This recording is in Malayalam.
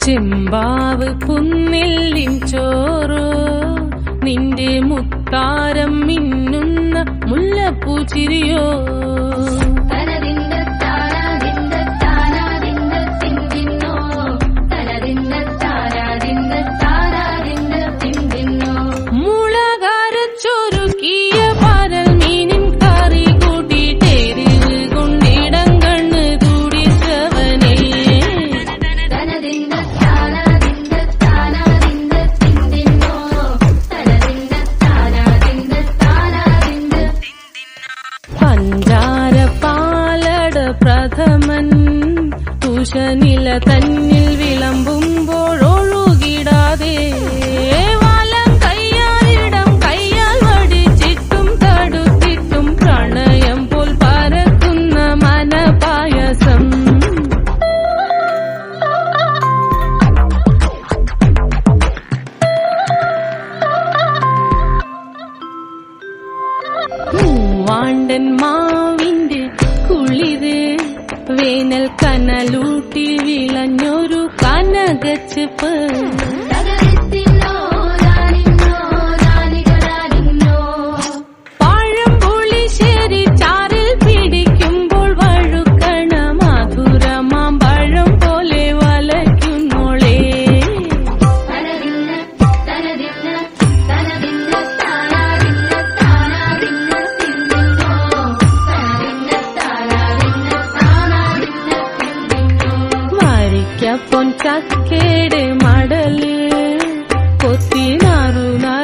ചെമ്പാവ് പുന്നെല്ലിൻ ചോറോ നിന്റെ മുത്താരം മിന്നുന്ന മുല്ലപ്പൂ ചിരിയോ തനതിന്റെ താനാതിന്റെ താനാതിന്റെ തിന്തിന്നോ തനതിന്റെ താനാതിന്റെ താനാതിന്റെ തിന്തിന്നോ മുളകരച്ചൊരുക്കിയ പരൽ മീനിൻ കറി കൂട്ടിട്ടേരിവ് കൊണ്ടിടം കണ്ണ് തുടിച്ചവനേ തനതിന്റെ താനാതിന്റെ താനാതിന്റെ തിന്തിന്നോ തനതിന്റെ താനാതിന്റെ താനാതിന്റെ പഞ്ചാര പാലട പ്രഥമൻ തുഷനില തന്നിൽ വിളമ്പുമ്പോഴൊഴുകിടാതെ വലം കയ്യാലിടം കയ്യാൽ വടിച്ചിട്ടും തടുത്തിട്ടും പ്രണയം പോൽ പരക്കുന്ന മനപായസം മൂവാണ്ടൻ മാവിന്റെ കുളിര് വേനൽ കനലൂട്ടി വിളഞ്ഞൊരു കനകച്ചെപ്പ് തകരത്തിന്നോ രാനിന്നോ രാനികരാനിന്നോ പഴം പുളിശ്ശേരി ചാറിൽ പിടിക്കുമ്പോൾ വഴുക്കണ മധുരമാം പഴം പോലെ വലയ്ക്കുന്നോളേ തനതിന്ന തനതിന്ന തനതിന്ന താനാതിന്ന താനാതിന്ന തിന്തിന്നോ തനതിന്ന താനാതിന്ന താനാതിന്ന തിന്തിന്നോ വരിക്കപ്പൊൻ ചക്കേട് മടല് കൊത്തി നാറു